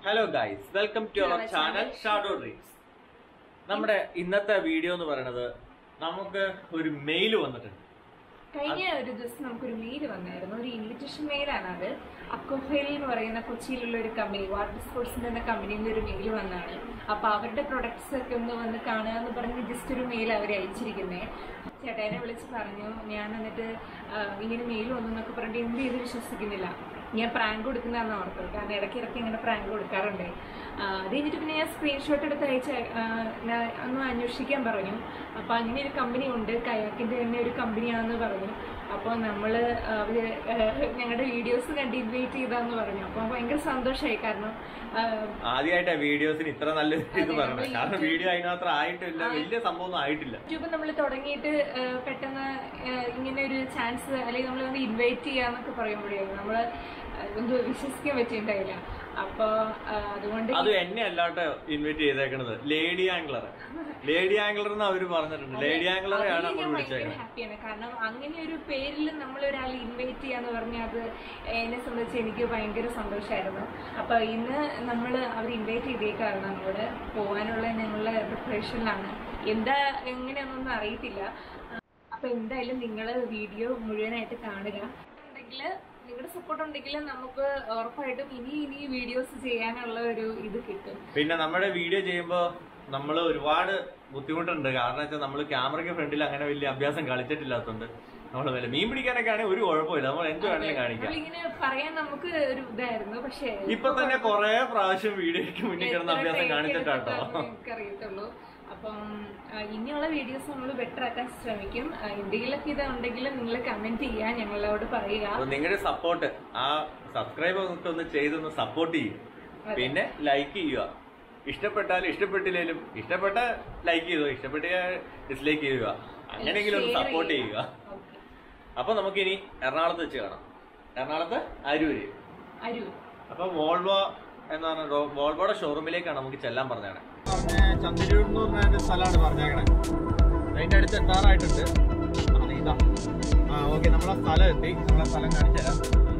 Hello guys welcome to our channel shadow dreams നമ്മുടെ ഇന്നത്തെ video എന്ന് പറയുന്നത് നമുക്ക് ഒരു മെയിൽ വന്നിട്ടുണ്ട് കഴിഞ്ഞ ഒരു ദിവസം നമുക്കൊരു മെയിൽ വന്നായിരുന്നു ഒരു ഇൻവിറ്റേഷൻ മെയിലാണ് അത് അക്കോഫെയിൽ എന്ന് പറയുന്ന കൊച്ചിയിലുള്ള ഒരു കമ്പനി വാട്ടർ സ്പോർട്സിന്റെ എന്ന കമ്പനിയിൽ നിന്ന് ഒരു മെയിൽ വന്നാണ് അപ്പൊ അവരുടെ പ്രൊഡക്ട്സ് ഒക്കെ ഒന്ന് വന്ന് കാണുക എന്ന് പറഞ്ഞ് ജസ്റ്റ് ഒരു മെയിൽ അവർ അയച്ചിരിക്കുന്നേ ചേട്ടനെ വിളിച്ച് പറഞ്ഞു ഞാൻ എന്നിട്ട് ആ, ഇങ്ങനെ മെയിൽ വന്നു എന്നൊക്കെ പറഞ്ഞിട്ട് എന്ത് ചെയ്ത് വിശ്വസിക്കുന്നില്ല ഞാൻ പ്രാങ്ക് കൊടുക്കുന്നതാണെന്ന് ഓർത്തത് കാരണം ഇടയ്ക്ക് ഇടയ്ക്ക് ഇങ്ങനെ പ്രാങ്ക് കൊടുക്കാറുണ്ട് ആ, അത് കഴിഞ്ഞിട്ട് പിന്നെ ഞാൻ സ്ക്രീൻഷോട്ട് എടുത്ത് അയച്ച ആ, ഞാൻ ഒന്ന് അന്വേഷിക്കാൻ പറഞ്ഞു അപ്പോൾ അങ്ങനെ ഒരു കമ്പനി ഉണ്ട് കയാക്കിൻ്റെ തന്നെ ഒരു കമ്പനിയാണെന്ന് പറഞ്ഞു അപ്പോൾ നമ്മൾ അവർ ഞങ്ങളുടെ വീഡിയോസ് കണ്ട് ഇൻവൈറ്റ് ചെയ്താന്ന് പറഞ്ഞു അപ്പോൾ ഭയങ്കര സന്തോഷമായി കാരണം ആ, ആദ്യമായിട്ടാ വീഡിയോസിന് ഇത്ര നല്ല ഇത് അതെ, പറഞ്ഞത് നമ്മള് കാരണം വീഡിയോ അതിനകത്ത് ആയിട്ടില്ല വലിയ സംഭവം ഒന്നും ആയിട്ടില്ല യൂട്യൂബ് നമ്മൾ തുടങ്ങിയിട്ട് ആ, പെട്ടെന്ന് ആ, ഇങ്ങനെ ഒരു ചാൻസ് അല്ലെങ്കിൽ നമ്മൾ വന്ന് ഇൻവൈറ്റ് ചെയ്യാന്നൊക്കെ പറയുമ്പോഴേ നമ്മൾ എന്തോ വിശ്വസിക്കാൻ പറ്റിയിട്ടുണ്ടായില്ല അപ്പോൾ അതുകൊണ്ട് അത് എന്നെ അല്ലാട്ടോ ഇൻവൈറ്റ് ചെയ്തേക്കണത് ലേഡി ആംഗ്ലർ ലേഡി ആംഗ്ലർ എന്ന് അവര് പറഞ്ഞിട്ടുണ്ട് ലേഡി ആംഗ്ലറെയാണ് അതിൽ നമ്മൾ ഞാൻ ഭയങ്കര വിളിച്ചേക്കുന്നത് ഹാപ്പിയാണ് കാരണം അങ്ങനെ ഒരു പേരിൽ നമ്മൾ ഒരാൾ ഇൻവൈറ്റ് ചെയ്യാന്ന് പറഞ്ഞാൽ അത് എന്നെ സംബന്ധിച്ച് എനിക്ക് ഭയങ്കര സന്തോഷമായിരുന്നു അപ്പൊ ഇന്ന് നമ്മൾ അവർ ഇൻവൈറ്റ് ചെയ്തേക്കാണ് അങ്ങോട്ട് പോകാനുള്ള ഞങ്ങളുടെ പ്രിപ്പറേഷനിലാണ് എന്താ എങ്ങനെയാണെന്നൊന്നും അറിയത്തില്ല അപ്പൊ എന്തായാലും നിങ്ങൾ വീഡിയോ മുഴുവനായിട്ട് കാണുക ഉണ്ടെങ്കിൽ നിങ്ങളുടെ സപ്പോർട്ട് ഉണ്ടെങ്കിൽ നമുക്ക് ഉറപ്പായിട്ടും ഇനി ഇനി വീഡിയോസ് ചെയ്യാനുള്ള ഒരു ഇത് കിട്ടും പിന്നെ നമ്മുടെ വീഡിയോ ചെയ്യുമ്പോ നമ്മൾ ഒരുപാട് ബുദ്ധിമുട്ടുണ്ട് കാരണം വെച്ചാൽ നമ്മൾ ക്യാമറയ്ക്ക് ഫ്രണ്ടിൽ അങ്ങനെ വലിയ അഭ്യാസം കളിച്ചിട്ടില്ലാത്തതുകൊണ്ട് നമ്മൾ വല്ല മീൻ പിടിക്കാനൊക്കെ ആണെങ്കിൽ ഒരു കുഴപ്പമില്ല നമ്മൾ എന്ത് വേണമെങ്കിലും കാണിക്കാം നമ്മളിങ്ങനെ പറയാൻ നമുക്ക് ഒരു ഇതായിരുന്നു പക്ഷേ ഇപ്പൊ തന്നെ കൊറേ പ്രാവശ്യം വീഡിയോയ്ക്ക് മുന്നിൽ കിടന്ന അഭ്യാസം കാണിച്ചിട്ടാട്ടോ അറിയത്തുള്ളൂ അപ്പം ആ, ഇനിയുള്ള വീഡിയോസ് നമ്മൾ ബെറ്റർ ആക്കാൻ ശ്രമിക്കും ആ, എന്തെങ്കിലുമൊക്കെ ഇത് ഉണ്ടെങ്കിൽ നിങ്ങൾ കമന്റ് ചെയ്യാൻ ഞങ്ങളോട് പറയുക അപ്പൊ നിങ്ങളുടെ സപ്പോർട്ട് ആ സബ്സ്ക്രൈബ് ഒക്കെ ഒന്ന് ചെയ്തൊന്ന് സപ്പോർട്ട് ചെയ്യും പിന്നെ ലൈക്ക് ചെയ്യുക ഇഷ്ടപ്പെട്ടാലും ഇഷ്ടപ്പെട്ടില്ലേലും ഇഷ്ടപ്പെട്ട ലൈക്ക് ചെയ്തോ ഇഷ്ടപ്പെട്ട ഡിസ്ലൈക്ക് ചെയ്യുക അങ്ങനെയെങ്കിലും ഒന്ന് Share സപ്പോർട്ട് ചെയ്യുക. ചെയ്യുക Okay. അപ്പൊ നമുക്കിനി എറണാകുളത്ത് വെച്ച് കാണാം എറണാകുളത്ത് അരൂര് അരു അപ്പൊ വോൾവോ എന്ന് പറഞ്ഞ റോ- വോൾവോയുടെ ഷോറൂമിലേക്കാണ് നമുക്ക് ചെല്ലാൻ പറഞ്ഞത് ചന്ദ്രൂർ എന്ന് പറഞ്ഞ ഒരു സ്ഥലമാണ് പറഞ്ഞേക്കണേ അതിന്റെ അടുത്ത് എത്താറായിട്ടുണ്ട് അത് ഇതാ ആ ഓക്കെ നമ്മളെ സ്ഥലം എത്തി നമ്മളെ സ്ഥലം കാണിച്ചു തരാം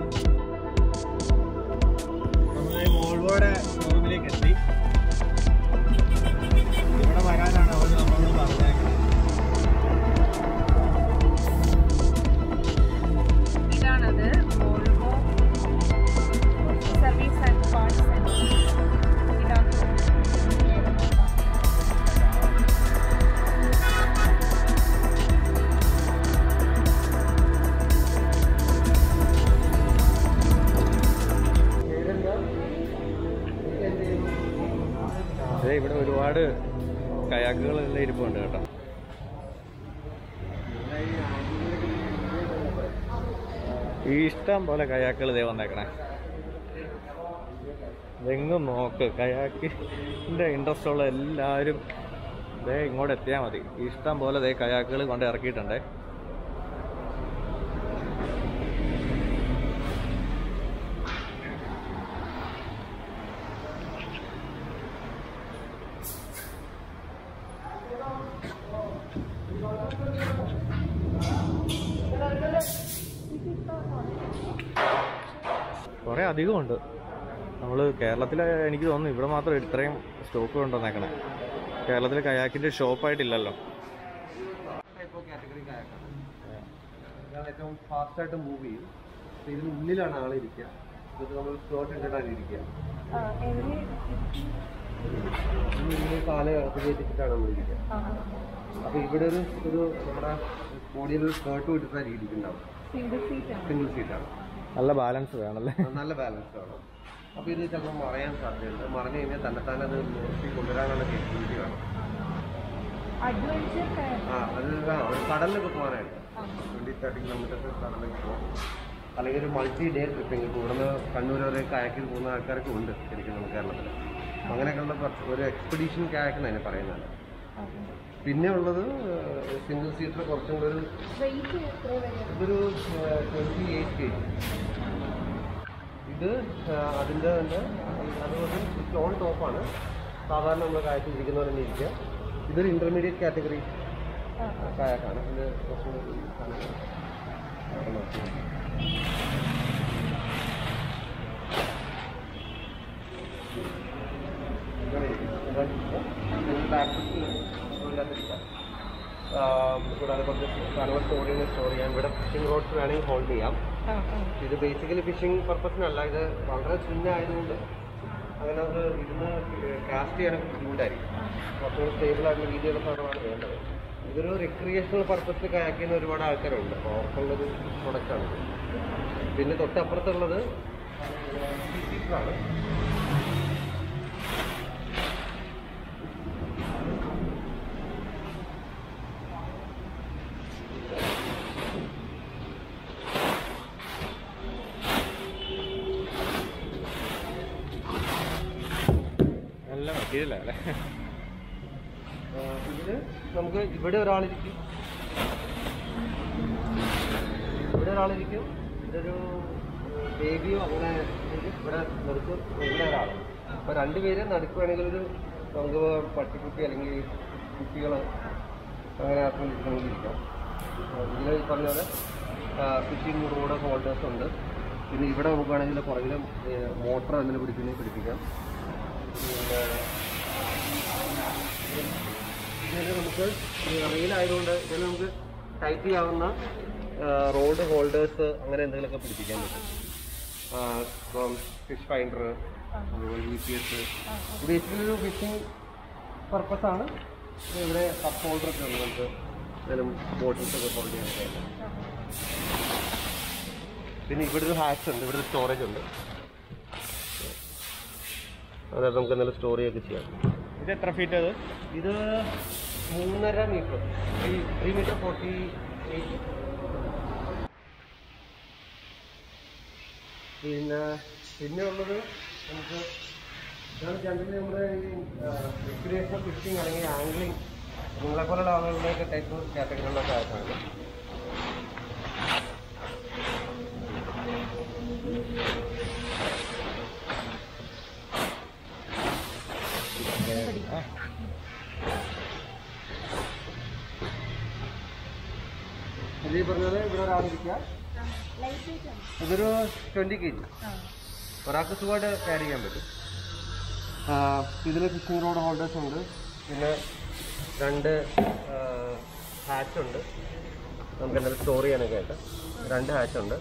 നമ്മള് വോൾവോയുടെ ഷോറൂമിലേക്ക് എത്തി ഇവിടെ വരാനാണ് അവർ നമ്മളോട് പറഞ്ഞേക്കുന്നത് ഇതാണത് Volvo service and parts centre ഇതാണ് അതെ ഇവിടെ ഒരുപാട് കയാക്കുകളെല്ലാം ഇരിപ്പുണ്ട് കേട്ടോ ഈ ഇഷ്ടം പോലെ കയാക്കുകൾ ഇതേ വന്നേക്കണേ ഇതെങ്ങും നോക്ക് കയാക്കിന്റെ ഇൻട്രസ്റ്റ് ഉള്ള എല്ലാവരും ദേ ഇങ്ങോട്ട് എത്തിയാൽ മതി ഇഷ്ടം പോലെ ദേ കയാക്കുകൾ കൊണ്ട് ഇറക്കിയിട്ടുണ്ടേ കുറേ അധികമുണ്ട് നമ്മൾ കേരളത്തിൽ എനിക്ക് തോന്നുന്നു ഇവിടെ മാത്രം ഇത്രയും സ്റ്റോക്ക് കൊണ്ടുവന്നേക്കണേ കേരളത്തിൽ കയാക്കിന്റെ ഷോപ്പായിട്ടില്ലല്ലോ കാറ്റഗറി കായക്കാണ് ഇതാണ് ഏറ്റവും ഫാസ്റ്റ് ആയിട്ട് മൂവ് ചെയ്യും അപ്പൊ ഇതിന് ഉള്ളിലാണ് ആളിരിക്കുക ഇത് നമ്മൾ സ്ലോട്ട് ഇട്ടിട്ടാണ് ഇരിക്കുക ഇതിന് കാല് അകത്ത് കയറ്റിച്ചിട്ടാണ് നമ്മൾ ഇരിക്കുക അപ്പൊ ഇവിടെ ഒരു ഒരു നമ്മുടെ ബോഡിയിൽ ഒരു സ്കേർട്ട് ഇട്ടിട്ടാണ് ഇരിക്കുന്നുണ്ടാവും സിംഗിൾ സീറ്റ് ആണ് സിംഗിൾ സീറ്റാണ് നല്ല ബാലൻസ് വേണമല്ലേ നല്ല ബാലൻസ് ആണ് അപ്പൊ ഇത് ചിലപ്പോൾ മറയാൻ സാധ്യതയുണ്ട് മറഞ്ഞു കഴിഞ്ഞാൽ തന്നെ തന്നെ അത് നിർത്തി കൊണ്ടുവരാനുള്ള കേപ്പബിലിറ്റി വേണം അഡ്വഞ്ചർ ആ അത് ആ, ഒരു കടലിലൊക്കെ പോകാനായിട്ട് ട്വൻറ്റി തേർട്ടി കിലോമീറ്റേഴ്സ് കടലിലേക്ക് പോകും അല്ലെങ്കിൽ ഒരു മൾട്ടി ഡേ ട്രിപ്പിംഗ് ഇപ്പോൾ ഇവിടുന്ന് കണ്ണൂർ വരെ കായക്കിൽ പോകുന്ന ആൾക്കാരൊക്കെ ഉണ്ട് ശരിക്കും നമ്മുടെ കേരളത്തിൽ അങ്ങനെയൊക്കെയുള്ള കുറച്ച് ഒരു എക്സ്പെഡീഷൻ കായക്ക് തന്നെ പറയുന്നത് പിന്നെ ഉള്ളത് സിംഗിൾ സീറ്റർ കുറച്ചും കൂടെ ഒരു വെയിറ്റ് എത്ര വരെ ഇതൊരു ട്വൻറ്റി എയ്റ്റ് കെ ഇത് ആ, അതിൻ്റെ തന്നെ അതുപോലെ സ്റ്റോൺ ടോപ്പാണ് സാധാരണ നമ്മൾ കായത്തിൽ ഇരിക്കുന്ന പോലെ തന്നെ ഇരിക്കുക ഇതൊരു ഇൻ്റർമീഡിയറ്റ് കാറ്റഗറി കായക്കാണ് ഇത് കുറച്ചും കൂടി സാധനങ്ങൾ. അവിടെ നോക്കി. ഇങ്ങനെ ഇരിക്കും. ഇതാണ് ഇരിക്കുക. ഇതിന്റെ back seat ല് ഇതിനകത്തിരിക്കാം. ആ, കൂടാതെ കുറച്ച് സാധനങ്ങൾ സ്റ്റോർ ചെയ്യുന്ന സ്റ്റോർ ചെയ്യാം ഇവിടെ ഫിഷിംഗ് റോഡ്സ് വേണമെങ്കിൽ ഹോൾഡ് ചെയ്യാം ആ, ആ. ഇത് ബേസിക്കലി ഫിഷിംഗ് പർപ്പസിനല്ല ഇത് വളരെ ചിന്നായതുകൊണ്ട് അങ്ങനെ അത് ഇരുന്ന് കാസ്റ്റ് ചെയ്യാനൊക്കെ ബുദ്ധിമുട്ടായിരിക്കും കുറച്ചുകൂടി സ്റ്റേബിൾ ആയിട്ടുള്ള രീതിയിലുള്ള സാധനമാണ് വേണ്ടത് ഇതൊരു റിക്രിയേഷണൽ പർപ്പസിൽ കയാക്കുന്ന ഒരുപാട് ആൾക്കാരുണ്ട് അപ്പോൾ അവർക്കുള്ളൊരു പ്രൊഡക്റ്റാണ് ഇത് പിന്നെ തൊട്ടപ്പുറത്തുള്ളത് ആണ് നല്ല മെറ്റീരിയലാണ് അല്ലേ ഇതില് നമുക്ക് ഇവിടെ ഒരാളിരിക്കും ഇവിടെ ഒരാളിരിക്കും ഇതൊരു ബേബിയോ അങ്ങനെ ഇരിക്കും. ഇവിടെ നിർത്തും ഇവിടെ ഒരാൾ അപ്പൊ രണ്ടുപേര് നടുക്ക് വേണമെങ്കിൽ ഒരു നമുക്ക് പട്ടിക്കുട്ടി അല്ലെങ്കിൽ കുട്ടികൾ അങ്ങനെ ആർക്കും ഇരിക്കണമെങ്കിൽ ഇരിക്കാം ഇതിൽ പറഞ്ഞ പോലെ ഫിഷിംഗ് റോഡ് ഹോൾഡേഴ്സ് ഉണ്ട് പിന്നെ ഇവിടെ നമുക്ക് വേണമെങ്കിൽ പുറകിലും മോട്ടർ എന്തെങ്കിലും പിടിക്കുന്നത് പിടിപ്പിക്കാം പിന്നെ ഇതിൽ നമുക്ക് റെയിലായതുകൊണ്ട് ഇതിൽ നമുക്ക് ടൈറ്റ് ചെയ്യാവുന്ന റോഡ് ഹോൾഡേഴ്സ് അങ്ങനെ എന്തെങ്കിലുമൊക്കെ പിടിപ്പിക്കാൻ പറ്റും ഇപ്പം fish finder G P S basically ഒരു ഫിഷിംഗ് പർപ്പസാണ് ഇവിടെ കപ്പ് ഹോൾഡർ ഒക്കെ ഉണ്ട് നമുക്ക് എന്തെങ്കിലും ബോട്ടിൽസ് ഒക്കെ ഹോൾഡ് ചെയ്യാൻ പിന്നെ ഇവിടെ ഒരു ഹാക്സ് ഉണ്ട് ഇവിടെ ഒരു സ്റ്റോറേജ് ഉണ്ട് അതായത് നമുക്ക് എന്തെങ്കിലും സ്റ്റോർ ചെയ്യുകയൊക്കെ ചെയ്യാം ഇത് എത്ര ഫീറ്റ് അത് ഇത് മൂന്നര metre three metre forty eight പിന്നെ പിന്നെ ഉള്ളത് നമുക്ക് ഇതാണ് ജനറലി നമ്മുടെ ഈ റിക്രിയേഷണൽ ഫിഷിംഗ് അല്ലെങ്കിൽ ആംഗ്ലിംഗ് നിങ്ങളെ പോലുള്ള ആളുകളുടെയൊക്കെ ടൈപ്പ് കാറ്റഗറികളിലൊക്കെ ആയിട്ടാണ് ഇത് ഈ പറഞ്ഞത് ഇവിടെ ഒരാളിരിക്കുക ഇതൊരു ട്വൻറ്റി കെ ജി ഒരാൾക്ക് സുഖമായിട്ട് ക്യാരി ചെയ്യാൻ പറ്റും ഇതിൽ ഫിഷിംഗ് റോഡ് ഹോൾഡേഴ്സ് ഉണ്ട് പിന്നെ രണ്ട് ഹാച്ച് ഉണ്ട് നമുക്ക് എന്തെങ്കിലും സ്റ്റോർ ചെയ്യാനൊക്കെ ആയിട്ട് രണ്ട് ഹാച്ച് ഉണ്ട്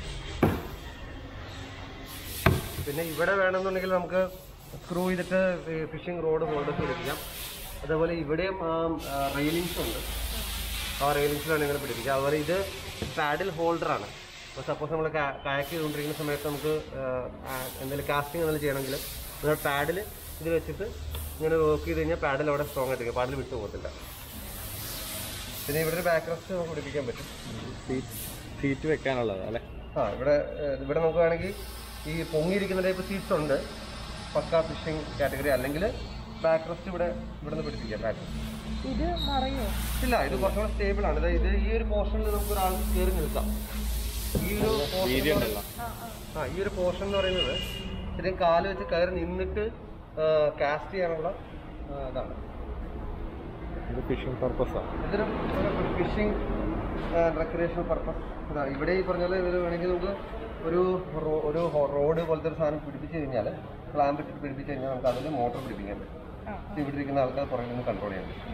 പിന്നെ ഇവിടെ വേണമെന്നുണ്ടെങ്കിൽ നമുക്ക് സ്ക്രൂ ചെയ്തിട്ട് ഫിഷിംഗ് റോഡ് ഹോൾഡേഴ്സ് പിടിപ്പിക്കാം അതേപോലെ ഇവിടെയും റെയിലിങ്സ് ഉണ്ട് ആ റെയിലിങ്സിലാണ് ഇങ്ങനെ പിടിപ്പിക്കുക അതുപോലെ ഇത് പാഡിൽ ഹോൾഡറാണ് ഇപ്പോൾ സപ്പോസ് നമ്മൾ കാക്ക് ചെയ്തുകൊണ്ടിരിക്കുന്ന സമയത്ത് നമുക്ക് ആ, എന്തെങ്കിലും കാസ്റ്റിംഗ് എന്തെങ്കിലും ചെയ്യണമെങ്കിൽ നമ്മൾ പാഡിൽ ഇത് വെച്ചിട്ട് ഇങ്ങനെ വർക്ക് ചെയ്ത് കഴിഞ്ഞാൽ പാഡിൽ അവിടെ സ്ട്രോങ് ആയിട്ട് പാഡിൽ വിട്ടു പോകത്തില്ല പിന്നെ ഇവിടെ ഒരു ബാക്ക് റെസ്റ്റ് നമുക്ക് പിടിപ്പിക്കാൻ പറ്റും സീറ്റ് സീറ്റ് വെക്കാനുള്ളത് അല്ലേ ആ ഇവിടെ ഏഹ്, ഇവിടെ നമുക്ക് വേണമെങ്കിൽ ഈ പൊങ്ങിയിരിക്കുന്ന ടൈപ്പ് സീറ്റ്സ് ഉണ്ട് പക്ക ഫിഷിംഗ് കാറ്റഗറി അല്ലെങ്കിൽ ബാക്ക് റെസ്റ്റ് ഇവിടെ ഇവിടെ നിന്ന് പിടിപ്പിക്കാം ബാക്ക് റെസ്റ്റ് ഇത് മറയോ ഇല്ല ഇത് കുറച്ചുകൂടെ സ്റ്റേബിൾ ആണ് ഇത് ഇത് ഈ ഒരു പോർഷനിൽ നമുക്ക് ഒരാൾ കയറി നിൽക്കാം ഈ ഒരു portion വീതി എന്ന് ഉണ്ടല്ലോ പറയുന്നത്- ആ ഈ ഒരു പോർഷൻ എന്ന് പറയുന്നത് ശരിക്കും കാല് വെച്ച് കയറി നിന്നിട്ട് കാസ്റ്റ് ചെയ്യാനുള്ള ആ, ഇതാണ് ഇത് ഫിഷിംഗ് പർപ്പസാണ് ഇതൊരു ഫിഷിംഗ് റെക്രിയേഷണൽ പർപ്പസ് ഇതാണ് ഇവിടെ ഈ പറഞ്ഞ പോലെ ഇതിൽ വേണമെങ്കിൽ നമുക്ക് ഒരു റോ- ഒരു റോഡ് പോലത്തെ ഒരു സാധനം പിടിപ്പിച്ച് കഴിഞ്ഞാൽ ക്ലാമ്പ് ഇട്ടിട്ട് പിടിപ്പിച്ച് കഴിഞ്ഞാൽ നമുക്ക് അതിൽ മോട്ടോർ പിടിപ്പിക്കാൻ പറ്റും ഇത് ഇവിടെ ഇരിക്കുന്ന ആൾക്കാർ പുറകിൽ നിന്ന് കൺട്രോൾ ചെയ്യാൻ പറ്റും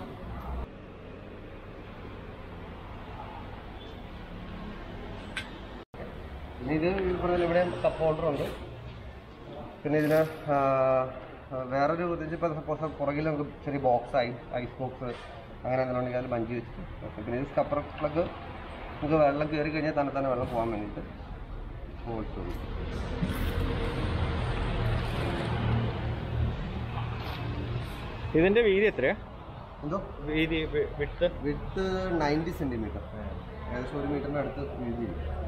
പിന്നെ ഇത് ഈ പറഞ്ഞ പോലെ ഇവിടെ കപ്പ് ഹോൾഡർ ഉണ്ട് പിന്നെ ഇതിന് ആ, ആ, വേറൊരു ഇതിപ്പോൾ സപ്പോസ് പുറകിൽ നമുക്ക് ചെറിയ ബോക്സ് ഐസ് ഐസ് ബോക്സ് അങ്ങനെ എന്തെങ്കിലും ഉണ്ടെങ്കിൽ അതിൽ ബഞ്ച് വെച്ചിട്ട് വെക്കാം. പിന്നെ ഇത് സ്കപ്പർ പ്ലഗ് നമുക്ക് വെള്ളം കയറി കഴിഞ്ഞാൽ തന്നെ തന്നെ വെള്ളം പോകാൻ വേണ്ടിയിട്ട് ഹോൾസ് ഉണ്ട് ഇതിന്റെ വീതി എത്രയാ എന്തോ വീതി വിട്ട് വിത്ത് നയൻറ്റി സെൻറ്റിമീറ്റർ ഏകദേശം ഒരു മീറ്ററിൻ്റെ അടുത്ത് വീതി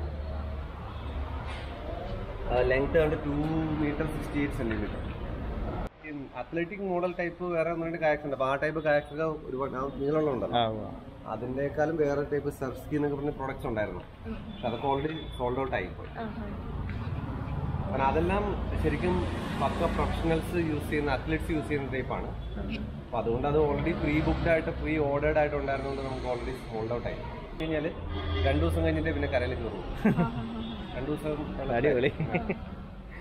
ലെങ്ത് കണ്ട് two metre sixty eight centimetre athletic model type വേറെ ഒന്നും കായക്സ് ഉണ്ട് അപ്പോൾ ആ ടൈപ്പ് കായക്സ് ഒക്കെ ഒരുപാട് ആ നീളമുള്ളതുണ്ടല്ലോ അതിൻ്റെക്കാളും വേറെ ടൈപ്പ് സെർസ്കി എന്നൊക്കെ പറഞ്ഞ പ്രോഡക്റ്റ്സ് ഉണ്ടായിരുന്നു പക്ഷെ അതൊക്കെ ഓൾറെഡി സോൾഡ് ഔട്ട് ആയി പോയി കാരണം അതെല്ലാം ശരിക്കും പക്ക പ്രൊഫഷണൽസ് യൂസ് ചെയ്യുന്ന അത്ലറ്റ്സ് യൂസ് ചെയ്യുന്ന ടൈപ്പാണ് അപ്പോൾ അതുകൊണ്ട് അത് ഓൾറെഡി പ്രീ ബുക്ക്ഡ് ആയിട്ട് പ്രീ ഓർഡേഡ് ആയിട്ട് ഉണ്ടായിരുന്നതുകൊണ്ട് നമുക്ക് ഓൾറെഡി സോൾഡ് ഔട്ട് ആയി കഴിഞ്ഞാൽ രണ്ടു ദിവസം കഴിഞ്ഞിട്ട് പിന്നെ കരയിൽ കയറും രണ്ടു ദിവസം അടിപൊളി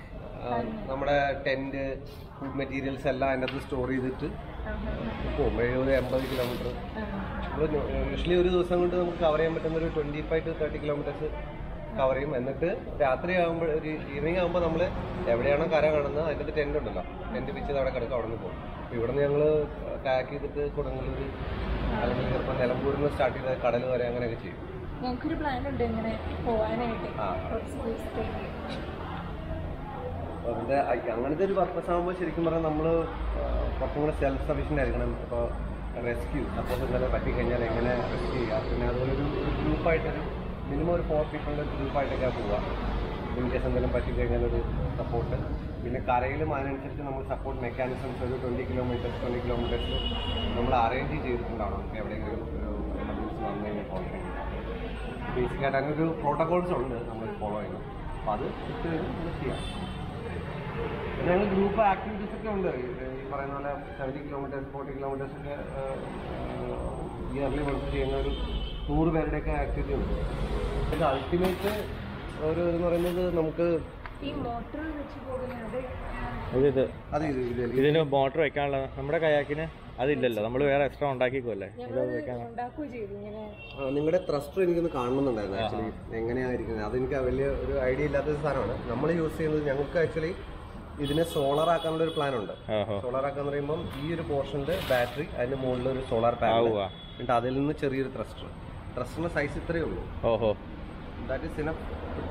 ആ, നമ്മുടെ ടെന്റ് ഫുഡ് മെറ്റീരിയൽസ് എല്ലാം അതിൻ്റെ അകത്ത് സ്റ്റോർ ചെയ്തിട്ട് പോകും എഴുപത് എൺപത് കിലോമീറ്റർ നമ്മൾ യൂഷ്വലി ഒരു ദിവസം കൊണ്ട് നമുക്ക് കവർ ചെയ്യാൻ പറ്റുന്ന ഒരു twenty five to thirty kilometres cover ചെയ്യും എന്നിട്ട് രാത്രി ആകുമ്പോൾ ഒരു ഈവനിങ് ആകുമ്പോൾ നമ്മൾ എവിടെയാണോ കര കാണുന്നത് അതിൻ്റെ അടുത്ത് ടെൻ്റ് ഉണ്ടല്ലോ ടെൻറ്റ് പിച്ചത് അവിടെ കിടക്കും അവിടെ നിന്ന് പോകും അപ്പോൾ ഇവിടെ നിന്ന് ഞങ്ങൾ പാക്ക് ചെയ്തിട്ട് കൊടുങ്ങല്ലൂർ അല്ലെങ്കിൽ ചിലപ്പോൾ നിലമ്പൂരിൽ നിന്ന് സ്റ്റാർട്ട് ചെയ്ത് കടൽ വരെ അങ്ങനെയൊക്കെ ചെയ്യും ഞങ്ങൾക്കൊരു പ്ലാൻ ഉണ്ട് ഇങ്ങനെ പോവാനായിട്ട് ആ. കുറച്ച് ദിവസത്തേക്ക് അതിൻ്റെ അങ്ങനത്തെ ഒരു പർപ്പസ് ആകുമ്പോൾ ശരിക്കും പറഞ്ഞാൽ നമ്മൾ കുറച്ചും കൂടെ സെൽഫ് സഫീഷ്യൻ്റ് ആയിരിക്കണം ഇപ്പോൾ റെസ്ക്യൂ സപ്പോസ് എന്തെങ്കിലും പറ്റിക്കഴിഞ്ഞാൽ എങ്ങനെ റെസ്ക്യൂ ചെയ്യുക പിന്നെ അതുപോലെ ഒരു ഒരു ഗ്രൂപ്പായിട്ടൊരു മിനിമം ഒരു ഫോർ പീപ്പിളിൻ്റെ ഗ്രൂപ്പായിട്ടൊക്കെ പോവുക ഇൻ കേസ് എന്തെങ്കിലും പറ്റിക്കഴിഞ്ഞാൽ ഒരു സപ്പോർട്ട് പിന്നെ കരയിലും അതിനനുസരിച്ച് നമ്മൾ സപ്പോർട്ട് മെക്കാനിസംസ് ഒരു ട്വൻറ്റി കിലോമീറ്റേഴ്സ് ട്വൻറ്റി കിലോമീറ്റേഴ്സ് നമ്മൾ അറേഞ്ച് ചെയ്തിട്ടുണ്ടാവണം നമുക്ക് എവിടെയെങ്കിലും ഒരു എമർജൻസി വന്നു കഴിഞ്ഞാൽ പോകാൻ ബേസിക്കായിട്ട് അങ്ങനെ ഒരു പ്രോട്ടോകോൾസ് ഉണ്ട് നമ്മൾ ഫോളോ ചെയ്യുന്നത് അപ്പോൾ അത് ഇട്ട് നമ്മൾ ചെയ്യാം പിന്നെ ഞങ്ങൾ ഗ്രൂപ്പ് ആക്ടിവിറ്റീസ് ഒക്കെ ഉണ്ട് ഈ ഈ പറയുന്ന പോലെ സെവൻറ്റി കിലോമീറ്റേഴ്സ് ഫോർട്ടി കിലോമീറ്റേഴ്സ് ഒക്കെ ഇയർലി വർക്ക് ചെയ്യുന്ന ഒരു നൂറ് പേരുടെയൊക്കെ ആക്ടിവിറ്റി ഉണ്ട് ഇത് അൾട്ടിമേറ്റ് ഒരു ഇതെന്ന് പറയുന്നത് നമുക്ക് ഈ മോട്ടോർ വെച്ച് പോകുന്നത് ഇത് ഇത് അത് ഇത് ഇത് ഇതിന് മോട്ടർ വെക്കാനുള്ള നമ്മുടെ കയാക്കിന് അതില്ലല്ലോ നമ്മൾ വേറെ എക്സ്ട്രാ ഉണ്ടാക്കിക്കുമല്ലേ ഇത് വെക്കാൻ ഉണ്ടാക്കുകയും ചെയ്തു ഇങ്ങനെ നിങ്ങളുടെ ത്രസ്റ്റർ എനിക്കൊന്ന് കാണണമെന്നുണ്ടായിരുന്നു ആക്ച്വലി എങ്ങനെയായിരിക്കുന്നത് അതെനിക്ക് വലിയ ഒരു ഐഡിയ ഇല്ലാത്ത ഒരു സാധനമാണ് നമ്മൾ യൂസ് ചെയ്യുന്നത് ഞങ്ങൾക്ക് ആക്ച്വലി ഇതിനെ സോളാർ ആക്കാനുള്ള ഒരു പ്ലാൻ ഉണ്ട് ഓഹോ സോളാർ ആക്കാന്ന് പറയുമ്പോൾ ഈ ഒരു പോർഷൻ്റെ ബാറ്ററി അതിന്റെ മുകളിൽ ഒരു സോളാർ പാനൽ ആവുക എന്നിട്ട് അതിൽ നിന്ന് ചെറിയൊരു ത്രസ്റ്റർ ത്രസ്റ്ററിന്റെ സൈസ് ഇത്രയേ ഉള്ളൂ ഓഹോ ദാറ്റ് ഇസ് ഇനഫ്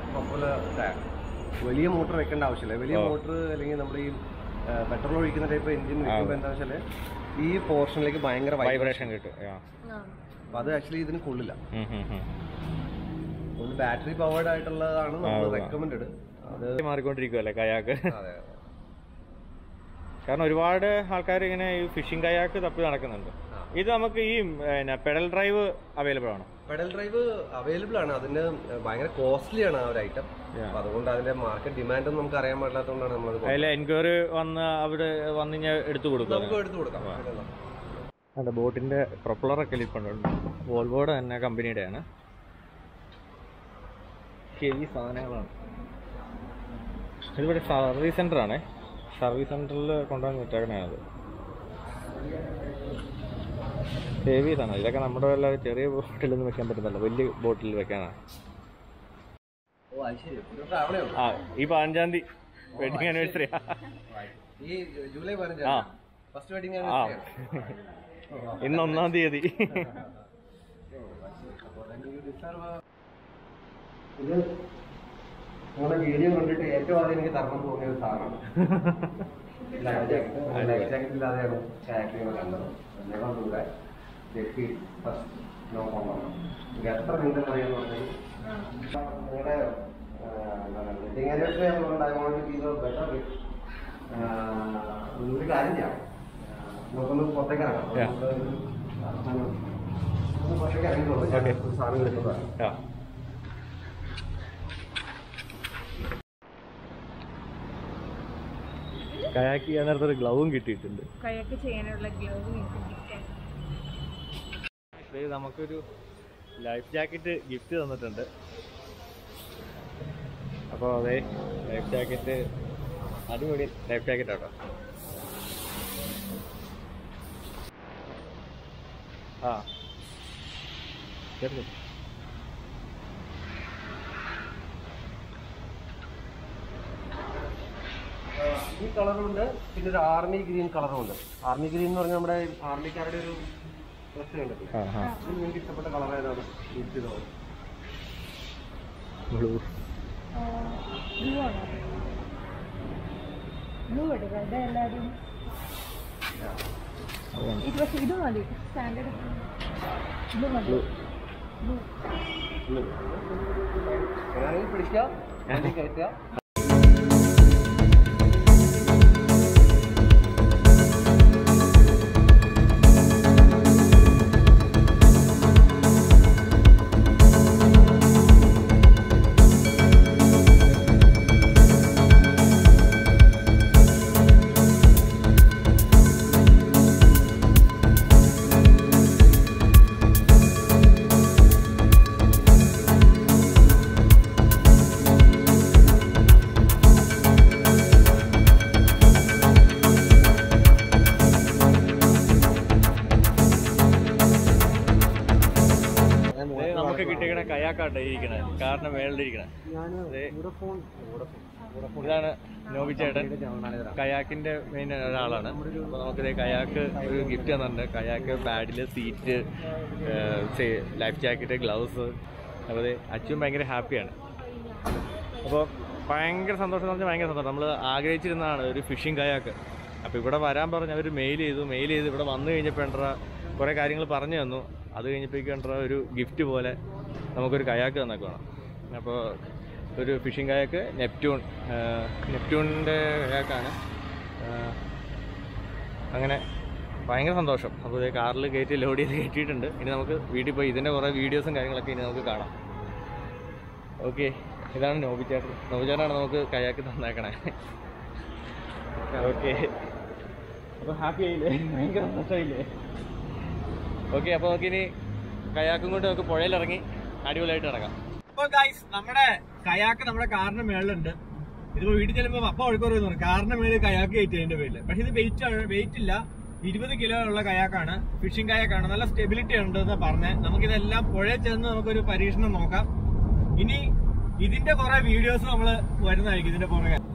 വലിയ മോട്ടർ വെക്കേണ്ട ആവശ്യമില്ല വലിയ മോട്ടർ അല്ലെങ്കിൽ നമ്മൾ ഈ പെട്രോൾ ഒഴിക്കുന്ന ടൈപ്പ് എഞ്ചിൻ വെക്കുമ്പോൾ എന്താ വെച്ചാൽ ഈ പോർഷനിലേക്ക് ഭയങ്കര വൈബ്രേഷൻ വൈബ്രേഷൻ കിട്ടും ആ. അപ്പോൾ അത് ആക്ച്വലി ഇതിന് കൊള്ളില്ല ഉം, ഉം, ഉം. ഒന്ന് ബാറ്ററി പവേർഡ് ആയിട്ടുള്ളതാണ് നമ്മൾ ആ, ആ. റെക്കമെൻഡ് അത് മാറിക്കൊണ്ടിരിക്കുമല്ലേ കയാക്ക് അതെ കാരണം ഒരുപാട് ആൾക്കാർ ഇങ്ങനെ ഈ ഫിഷിംഗ് കയാക്ക് തപ്പി നടക്കുന്നുണ്ട് ആ. ഇത് നമുക്ക് ഈ പിന്നെ പെഡൽ ഡ്രൈവ് അവൈലബിൾ ആണോ പെഡൽ ഡ്രൈവ് അവൈലബിൾ ആണ് അതിന് ഭയങ്കര കോസ്റ്റ്ലി ആണ് ആ ഒരു ഐറ്റം അപ്പൊ അതുകൊണ്ട് അതിന്റെ മാർക്കറ്റ് ഡിമാൻഡ് ഒന്നും നമുക്ക് അറിയാൻ പാടില്ലാത്തതുകൊണ്ടാണ് നമ്മളത് കൊണ്ടുവന്നത്. അതിൽ എൻക്വയറി വന്ന് അവിടെ വന്ന് കഴിഞ്ഞാൽ എടുത്തു കൊടുക്കും നമുക്ക് എടുത്തു കൊടുക്കാം അതിനെന്താ? അതെ ബോട്ടിന്റെ പ്രൊപ്പലറൊക്കെ ഇരിപ്പുണ്ട് വോൾവോയുടെ തന്നെ കമ്പനിയുടെയാണ് ഹെവി സാധനങ്ങളാണ് ഇതിവിടെ സർവീസ് സെന്റർ ആണേ സർവീസ് സെന്ററിൽ കൊണ്ടുവന്ന് വിട്ടേക്കണത് ഹെവി സാധനം ഇതൊക്കെ നമ്മുടെ വല്ല ചെറിയ ബോട്ടിലൊന്നും വെക്കാൻ പറ്റുന്നില്ല വലിയ ബോട്ടിൽ വെക്കാനാണ് ഓ, അത് ശരി. ഒരു travel ഏ ഉള്ളൂ. ആ ഈ പതിനഞ്ചാം തീയതി വെഡിങ് ആനിവേഴ്സറി ഈ ജൂലൈ പതിനഞ്ച് ആ. ഫസ്റ്റ് വെഡിങ് ആ ഇന്ന് ഒന്നാം തീയതി ഇത് നിങ്ങളുടെ വീഡിയോ കണ്ടിട്ട് ഏറ്റവും ആദ്യം എനിക്ക് തരണം തോന്നിയ ഒരു സാധനമാണ് ലൈഫ് ജാക്കറ്റ് ലൈഫ് ജാക്കറ്റ് ഇല്ലാതെയാണ് കായക്കിങ് കണ്ടത് ഞങ്ങൾ ദൂരെ ജെട്ടി ഫസ്റ്റ് നോ കൊണ്ടുവന്നു ഇത് എത്ര നീന്തൽ അറിയാന്ന് പറഞ്ഞാൽ നിങ്ങളുടെ വെഡിങ് ആനിവേഴ്സറി ആയതുകൊണ്ട് I won't be the better ഒരു കാര്യം ചെയ്യാം ആ, നമുക്കൊന്ന് പുറത്തേക്ക് ഇറങ്ങാം Yeah. നമുക്ക് ഒരു സാധനം- ഒന്ന് പുറത്തേക്ക് ഇറങ്ങിക്കോളൂ ഞാൻ Okay. ഒരു സാധനം എടുക്കുന്നതാണ് ആ കയാക്ക് ചെയ്യാൻ നേരത്തെ ഒരു ഗ്ലൗവും കിട്ടിയിട്ടുണ്ട് കയൊക്കെ ചെയ്യാനുള്ള ഗ്ലൗവ് കിട്ടാൻ ഇത് നമുക്കൊരു ലൈഫ് ജാക്കറ്റ് ഗിഫ്റ്റ് തന്നിട്ടുണ്ട് അപ്പോൾ അതെ ലൈഫ് ജാക്കറ്റ് അടിപൊളി ലൈഫ് ജാക്കറ്റ് ആട്ടോ ആ ശരി ഈ കളറുണ്ട് പിന്നെ ഒരു ആർമി ഗ്രീൻ കളറും ഉണ്ട് ആർമി ഗ്രീൻ എന്ന് പറഞ്ഞാൽ നമ്മുടെ ആർമിക്കാരുടെ ഒരു ഡ്രസ് ഉണ്ട് ആ ആ ഇതിൽ നിങ്ങൾക്ക് ഇഷ്ടപ്പെട്ട കളർ ഏതാണ് യൂസ് ചെയ്തോ ബ്ലൂ ബ്ലൂ ആണോ ബ്ലൂ എടുക്കാം എല്ലാവരും ഇത് പക്ഷേ ഇത് മതി സ്റ്റാൻഡേർഡ് ബ്ലൂ മതി ബ്ലൂ ഞാനെങ്കിൽ പിടിക്കാം ഞാൻ കയറ്റുക കയാക്കാട്ടെ ഇരിക്കണേ കാറിന്റെ മേളിലിരിക്കണേ അതെ. ഇതാണ് നോബി ചേട്ടൻ കയാക്കിന്റെ മെയിൻ ഒരാളാണ് അപ്പൊ നമുക്കിത് കയാക്ക് ഒരു ഗിഫ്റ്റ് തന്നിട്ടുണ്ട് kayak paddle seat life jacket gloves അപ്പോൾ ദേ അച്ഛൻ ഭയങ്കര ഹാപ്പിയാണ് അപ്പോൾ ഭയങ്കര സന്തോഷം എന്ന് പറഞ്ഞാൽ ഭയങ്കര സന്തോഷം നമ്മൾ ആഗ്രഹിച്ചിരുന്നതാണ് ഒരു ഫിഷിംഗ് കയാക്ക് അപ്പോൾ ഇവിടെ വരാൻ പറഞ്ഞ് അവർ മെയിൽ ചെയ്തു മെയിൽ ചെയ്ത് ഇവിടെ വന്നു കഴിഞ്ഞപ്പോൾ എன்ற കുറേ കാര്യങ്ങൾ പറഞ്ഞു തന്നു അത് കഴിഞ്ഞപ്പോഴേക്കും എன்ற ഒരു ഗിഫ്റ്റ് പോലെ നമുക്കൊരു കയാക്ക് തന്നേക്കാണ് അപ്പോൾ ഒരു ഫിഷിംഗ് കയാക്ക് നെപ്റ്റ്യൂൺ നെപ്റ്റ്യൂണിൻ്റെ കയാക്കാണ് അങ്ങനെ ഭയങ്കര സന്തോഷം അപ്പോൾ ഇത് കാറിൽ കയറ്റി ലോഡ് ചെയ്ത് കയറ്റിയിട്ടുണ്ട് ഇനി നമുക്ക് വീട്ടിൽ പോയി ഇതിൻ്റെ കുറേ വീഡിയോസും കാര്യങ്ങളൊക്കെ ഇനി നമുക്ക് കാണാം ഓക്കെ ഇതാണ് നോബി ചേട്ടൻ നോബി ചേട്ടനാണ് നമുക്ക് കയാക്ക് തന്നേക്കണേ ഓക്കെ അപ്പോൾ ഹാപ്പി ആയില്ലേ ഭയങ്കര സന്തോഷമായില്ലേ ഓക്കെ അപ്പോൾ നമുക്കിനി കയാക്കും കൊണ്ട് നമുക്ക് പുഴയിലിറങ്ങി അടിപൊളിയായിട്ട് ഇറങ്ങാം അപ്പോൾ ഗൈസ് നമ്മുടെ കയാക്ക് നമ്മുടെ കാറിന്റെ മേളിലുണ്ട് ഇതിപ്പോ വീട്ടിൽ ചെല്ലുമ്പോൾ അപ്പ ഒഴുക്കോറ് തോന്നുന്നു കാറിന്റെ മേളിൽ കയാക്ക് കയറ്റി അതിന്റെ പേരില് പക്ഷെ ഇത് വെയിറ്റ് വെയിറ്റ് ഇല്ല ഇരുപത് കിലോ ഉള്ള കയാക്കാണ് ഫിഷിംഗ് കയാക്കാണ് നല്ല സ്റ്റെബിലിറ്റി ഉണ്ട് എന്ന് പറഞ്ഞ് നമുക്കിതെല്ലാം പുഴയിൽ ചെന്ന് നമുക്കൊരു പരീക്ഷണം നോക്കാം ഇനി ഇതിന്റെ കുറെ വീഡിയോസ് നമ്മൾ വരുന്നതായിരിക്കും ഇതിന്റെ പുറകെ